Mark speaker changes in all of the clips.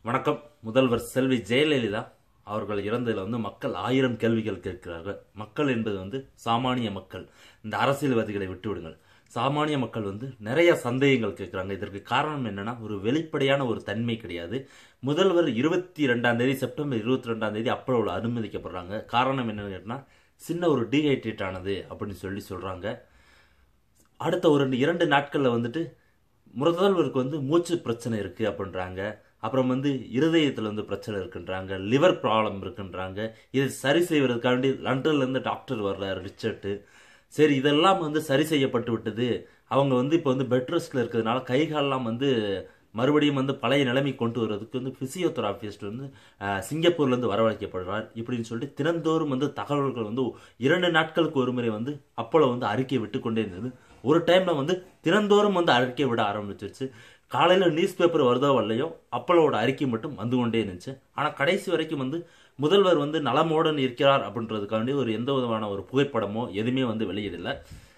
Speaker 1: வணக்கம் முதல்வர் செல்வி ஜெயலலிதா அவர்கள் இறந்ததில் வந்து மக்கள் ஆயிரம் கேள்விகள் கேட்கிறார்கள் மக்கள் என்பது வந்து சாமானிய மக்கள் இந்த அரசியல்வாதிகளை விட்டுவிடுங்கள் சாமானிய மக்கள் வந்து நிறைய சந்தேகங்கள் கேட்கிறாங்க இதற்கு காரணம் என்னன்னா ஒரு வெளிப்படையான ஒரு தன்மை கிடையாது முதல்வர் இருபத்தி ரெண்டாம் தேதி செப்டம்பர் இருபத்தி ரெண்டாம் தேதி அப்போ அனுமதிக்கப்படுறாங்க காரணம் என்னன்னு கேட்டா சின்ன ஒரு டீஹைட்ரேட் ஆனது அப்படின்னு சொல்லி சொல்றாங்க அடுத்த ஒரு ரெண்டு இரண்டு நாட்கள்ல வந்துட்டு முதல்வருக்கு வந்து மூச்சு பிரச்சனை இருக்கு அப்படின்றாங்க அப்புறம் வந்து இருதயத்துல வந்து பிரச்சனை இருக்குன்றாங்க லிவர் ப்ராப்ளம் இருக்குன்றாங்க இதை சரி செய்வதற்காண்டி லண்டன்ல இருந்து டாக்டர் வர்றாரு ரிச்சர்ட்டு சரி இதெல்லாம் வந்து சரி செய்யப்பட்டு விட்டது அவங்க வந்து இப்போ வந்து பெட் ரெஸ்ட்ல இருக்கிறதுனால கை காலெல்லாம் வந்து மறுபடியும் வந்து பழைய நிலைமை கொண்டு வர்றதுக்கு வந்து பிசியோதெராபிஸ்ட் வந்து அஹ், சிங்கப்பூர்ல இருந்து வரவழைக்கப்படுறார் இப்படின்னு சொல்லிட்டு தினந்தோறும் வந்து தகவல்கள் வந்து இரண்டு நாட்களுக்கு ஒரு முறை வந்து அப்போலோ வந்து அறிக்கை விட்டு கொண்டே இருந்தது ஒரு டைம்ல வந்து தினந்தோறும் வந்து அறிக்கை விட ஆரம்பிச்சிருச்சு காலையில நியூஸ் பேப்பர் வருதோ வரலையோ அப்போலோட அறிக்கை மட்டும் வந்து கொண்டே இருந்துச்சு ஆனா கடைசி வரைக்கும் வந்து முதல்வர் வந்து நலமோடன் இருக்கிறார் அப்படின்றதுக்காண்டி ஒரு எந்த விதமான ஒரு புகைப்படமோ எதுவுமே வந்து வெளியிடல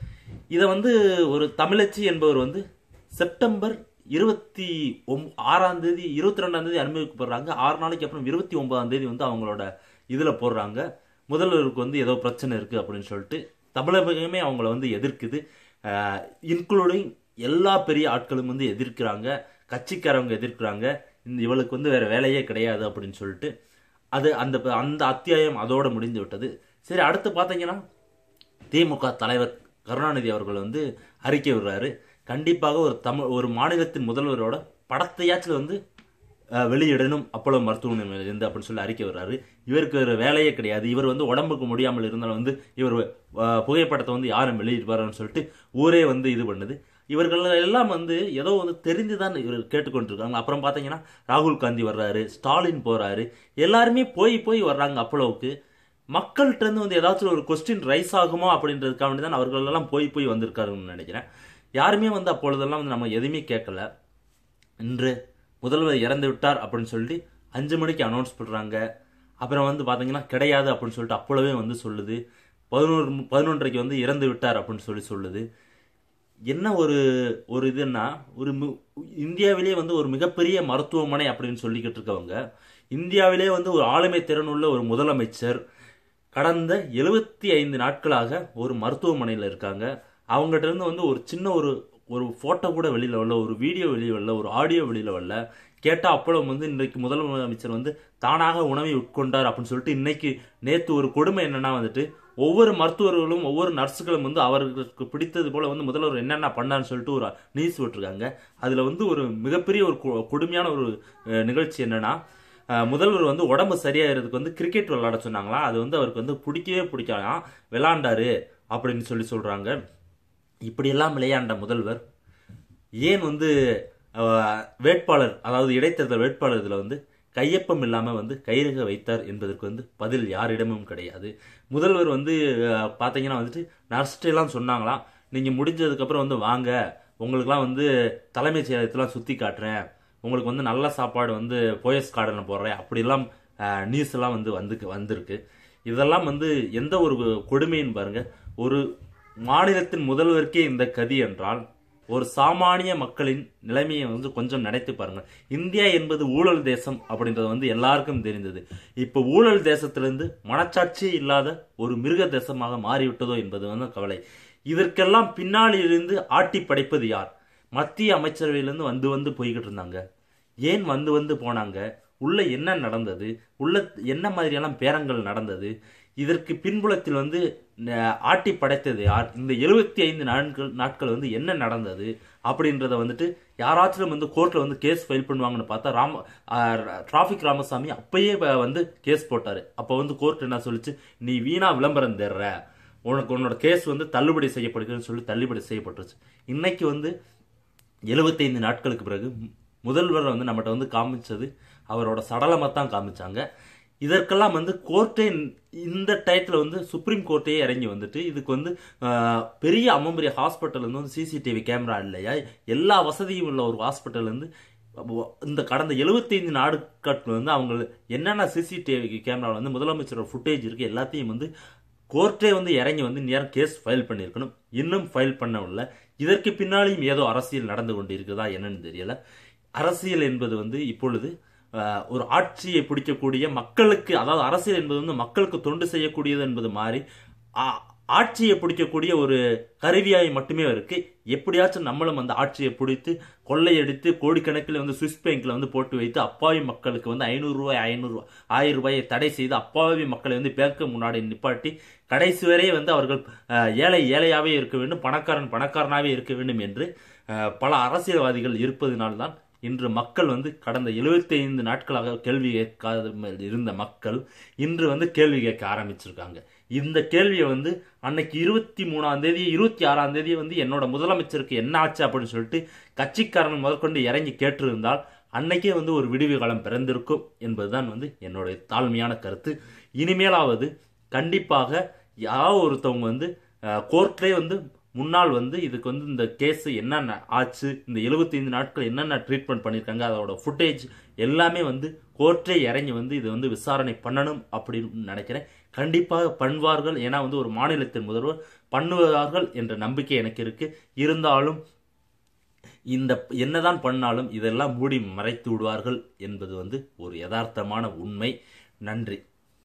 Speaker 1: இதை வந்து ஒரு தமிழச்சி என்பவர் வந்து செப்டம்பர் இருபத்தி ஒம் ஆறாம் தேதி இருபத்தி ரெண்டாம் தேதி அனுமதிக்கப்படுறாங்க ஆறு நாளைக்கு அப்புறம் இருபத்தி ஒன்பதாம் தேதி வந்து அவங்களோட இதுல போடுறாங்க முதல்வருக்கு வந்து ஏதோ பிரச்சனை இருக்கு அப்படின்னு சொல்லிட்டு தமிழகமே அவங்கள வந்து எதிர்க்குது இன்க்ளூடிங் எல்லா பெரிய ஆட்களும் வந்து எதிர்க்கிறாங்க கட்சிக்காரவங்க எதிர்க்கிறாங்க இந்த இவளுக்கு வந்து வேற வேலையே கிடையாது அப்படின்னு சொல்லிட்டு அது அந்த அந்த அத்தியாயம் அதோட முடிந்து விட்டது சரி அடுத்து பார்த்தீங்கன்னா திமுக தலைவர் கருணாநிதி அவர்கள் வந்து அறிக்கை விடுறாரு கண்டிப்பாக ஒரு தமிழ் ஒரு மாநிலத்தின் முதல்வரோட படத்தையாச்சும் வந்து அஹ், வெளியிடணும் அப்போலோ மருத்துவமனை இருந்து அப்படின்னு சொல்லி அறிக்கை விடுறாரு இவருக்கு ஒரு வேலையே கிடையாது இவர் வந்து உடம்புக்கு முடியாமல் இருந்தாலும் வந்து இவர் அஹ், புகைப்படத்தை வந்து யாரும் வெளியிடுவாருன்னு சொல்லிட்டு ஊரே வந்து இது பண்ணுது இவர்கள் எல்லாம் வந்து ஏதோ வந்து தெரிந்துதான் இவர் கேட்டுக்கொண்டிருக்காங்க அப்புறம் பார்த்தீங்கன்னா ராகுல் காந்தி வர்றாரு ஸ்டாலின் போறாரு எல்லாருமே போய் போய் வர்றாங்க அப்போலோவுக்கு மக்கள்கிட்ட இருந்து வந்து ஏதாச்சும் ஒரு கொஸ்டின் ரைஸ் ஆகுமோ அப்படின்றதுக்காக வேண்டி தான் அவர்கள் எல்லாம் போய் போய் வந்திருக்காருன்னு நினைக்கிறேன் யாருமே வந்து அப்பொழுதெல்லாம் வந்து நம்ம எதுவுமே கேட்கல இன்று முதல்வர் இறந்து விட்டார் அப்படின்னு சொல்லிட்டு அஞ்சு மணிக்கு அனௌன்ஸ் பண்றாங்க அப்புறம் வந்து பாத்தீங்கன்னா கிடையாது அப்படின்னு சொல்லிட்டு அப்பொழுதே வந்து சொல்லுது பதினோரு பதினொன்றரைக்கு வந்து இறந்து விட்டார் அப்படின்னு சொல்லி சொல்லுது என்ன ஒரு ஒரு இதுன்னா ஒரு மி- இந்தியாவிலேயே வந்து ஒரு மிகப்பெரிய மருத்துவமனை அப்படின்னு சொல்லிக்கிட்டு இருக்கவங்க இந்தியாவிலே வந்து ஒரு ஆளுமை திறனுள்ள ஒரு முதலமைச்சர் கடந்த எழுபத்தி ஐந்து நாட்களாக ஒரு மருத்துவமனையில் இருக்காங்க அவங்ககிட்ட இருந்து வந்து ஒரு சின்ன ஒரு ஒரு போட்டோ கூட வெளியில வரல ஒரு வீடியோ வெளியே வரல ஒரு ஆடியோ வெளியில வரல கேட்டா அப்பளோ வந்து இன்றைக்கு முதலமைச்சர் வந்து தானாக உணவை உட்கொண்டார் அப்படின்னு சொல்லிட்டு இன்னைக்கு நேத்து ஒரு கொடுமை என்னன்னா வந்துட்டு ஒவ்வொரு மருத்துவர்களும் ஒவ்வொரு நர்ஸுகளும் வந்து அவர்களுக்கு பிடித்தது போல வந்து முதல்வர் என்னென்ன பண்ணான்னு சொல்லிட்டு ஒரு நியூஸ் விட்டுருக்காங்க அதுல வந்து ஒரு மிகப்பெரிய ஒரு கொ- கொடுமையான ஒரு அஹ், நிகழ்ச்சி என்னன்னா அஹ், முதல்வர் வந்து உடம்பு சரியாகிறதுக்கு வந்து கிரிக்கெட் விளையாட சொன்னாங்களா அது வந்து அவருக்கு வந்து பிடிக்கவே பிடிக்கலாம் விளையாண்டாரு அப்படின்னு சொல்லி சொல்றாங்க இப்படியெல்லாம் விளையாண்ட முதல்வர் ஏன் வந்து அஹ், வேட்பாளர் அதாவது இடைத்தேர்தல் வேட்பாளர் இதுல வந்து கையொப்பம் இல்லாம வந்து கைரக வைத்தார் என்பதற்கு வந்து பதில் யாரிடமும் கிடையாது முதல்வர் வந்து அஹ், பாத்தீங்கன்னா வந்துட்டு நர்ஸ்ட் எல்லாம் சொன்னாங்களாம் நீங்க முடிஞ்சதுக்கு அப்புறம் வந்து வாங்க உங்களுக்குலாம் வந்து தலைமைச் செயலகத்தெல்லாம் சுத்தி காட்டுறேன் உங்களுக்கு வந்து நல்ல சாப்பாடு வந்து போயஸ் கார்டனில் போடுறேன் அப்படிலாம் நியூஸ் எல்லாம் வந்து வந்து வந்திருக்கு இதெல்லாம் வந்து எந்த ஒரு கொடுமைன்னு பாருங்க ஒரு மாநிலத்தின் முதல்வருக்கே இந்த கதி என்றால் ஒரு சாமானிய மக்களின் நிலைமையை வந்து கொஞ்சம் நினைத்து பாருங்க இந்தியா என்பது ஊழல் தேசம் அப்படின்றது வந்து எல்லாருக்கும் தெரிந்தது இப்ப ஊழல் தேசத்திலிருந்து மனச்சாட்சியே இல்லாத ஒரு மிருக தேசமாக மாறிவிட்டதோ என்பது வந்து கவலை இதற்கெல்லாம் பின்னாடி இருந்து ஆட்டி படைப்பது யார் மத்திய அமைச்சரவையிலிருந்து வந்து வந்து போய்கிட்டு இருந்தாங்க ஏன் வந்து வந்து போனாங்க உள்ள என்ன நடந்தது உள்ள என்ன மாதிரியெல்லாம் பேரங்கள் நடந்தது இதற்கு பின்புலத்தில் வந்து ந- ஆட்டி படைத்தது யார் இந்த எழுபத்தி ஐந்து நாட்கள் நாட்கள் வந்து என்ன நடந்தது அப்படின்றத வந்துட்டு யாராச்சும் வந்து கோர்ட்ல வந்து கேஸ் ஃபைல் பண்ணுவாங்கன்னு பார்த்தா ராம டிராபிக் ராமசாமி அப்பயே வ- வந்து கேஸ் போட்டாரு அப்போ வந்து கோர்ட் என்ன சொல்லுச்சு நீ வீணா விளம்பரம் தர்ற உனக்கு உன்னோட கேஸ் வந்து தள்ளுபடி செய்யப்படுகிறதுன்னு சொல்லி தள்ளுபடி செய்யப்பட்டுருச்சு இன்னைக்கு வந்து எழுபத்தைந்து நாட்களுக்கு பிறகு மு- முதல்வர் வந்து நம்மகிட்ட வந்து காமிச்சது அவரோட சடலமாக தான் காமிச்சாங்க இதற்கெல்லாம் வந்து கோர்ட்டே இந்த டயத்தில் வந்து சுப்ரீம் கோர்ட்டே இறங்கி வந்துட்டு இதுக்கு வந்து ஆஹ், பெரிய அம்மம்பெரிய ஹாஸ்பிட்டல் வந்து சிசிடிவி கேமரா இல்லையா எல்லா வசதியும் உள்ள ஒரு ஹாஸ்பிட்டல் வந்து அப்போ இந்த கடந்த 75 நாடுகள் வந்து அவங்க என்னென்ன சிசிடிவி கேமராவில் வந்து முதலமைச்சரோட ஃபுட்டேஜ் இருக்கு எல்லாத்தையும் வந்து கோர்ட்டே வந்து இறங்கி வந்து நேரம் கேஸ் ஃபைல் பண்ணியிருக்கணும் இன்னும் ஃபைல் பண்ணவில்லை இதற்கு பின்னாலேயும் ஏதோ அரசியல் நடந்து கொண்டு இருக்குதா என்னன்னு தெரியல அரசியல் என்பது வந்து இப்பொழுது அஹ், ஒரு ஆட்சியை பிடிக்கக்கூடிய மக்களுக்கு அதாவது அரசியல் என்பது வந்து மக்களுக்கு தொண்டு செய்யக்கூடியது என்பது மாதிரி ஆ- ஆட்சியை பிடிக்கக்கூடிய ஒரு கருவியாய் மட்டுமே இருக்கு எப்படியாச்சும் நம்மளும் அந்த ஆட்சியை பிடித்து கொள்ளையடித்து கோடிக்கணக்கில் வந்து சுவிஸ் பேங்க்ல வந்து போட்டு வைத்து அப்பாவி மக்களுக்கு வந்து ஐநூறு ரூபாய் ஐநூறு ரூபாய் ஆயிரம் ரூபாயை தடை செய்து அப்பாவி மக்களை வந்து பேங்க்கு முன்னாடி நிப்பாட்டி கடைசி வரை வந்து அவர்கள் அஹ், ஏழை ஏழையாவே இருக்க வேண்டும் பணக்காரன் பணக்காரனாவே இருக்க வேண்டும் என்று அஹ், பல அரசியல்வாதிகள் இருப்பதனால்தான் இன்று மக்கள் வந்து கடந்த 75 நாட்களாக கேள்வி கேட்காத இருந்த மக்கள் இன்று வந்து கேள்வி கேட்க ஆரம்பிச்சிருக்காங்க இந்த கேள்வியை வந்து அன்னைக்கு இருபத்தி மூணாம் தேதி இருபத்தி ஆறாம் தேதி வந்து என்னோட முதலமைச்சருக்கு என்ன ஆச்சு அப்படின்னு சொல்லிட்டு கட்சிக்காரன் முதற்கொண்டு இறங்கி கேட்டிருந்தால் அன்னைக்கே வந்து ஒரு விடுவி காலம் பிறந்திருக்கும் என்பதுதான் வந்து என்னுடைய தாழ்மையான கருத்து இனிமேலாவது கண்டிப்பாக யாரோ ஒருத்தவங்க வந்து கோர்ட்லேயே வந்து முன்னால் வந்து இதுக்கு வந்து இந்த கேஸ் என்னென்ன ஆச்சு இந்த 75 நாட்கள் என்னென்ன ட்ரீட்மெண்ட் பண்ணியிருக்காங்க அதோட ஃபுட்டேஜ் எல்லாமே வந்து கோர்ட்டே இறங்கி வந்து இது வந்து விசாரணை பண்ணணும் அப்படின்னு நினைக்கிறேன் கண்டிப்பாக பண்ணுவார்கள் ஏன்னா வந்து ஒரு மாநிலத்தின் முதல்வர் பண்ணுவார்கள் என்ற நம்பிக்கை எனக்கு இருக்கு இருந்தாலும் இந்த என்னதான் பண்ணாலும் இதெல்லாம் மூடி மறைத்து விடுவார்கள் என்பது வந்து ஒரு யதார்த்தமான உண்மை நன்றி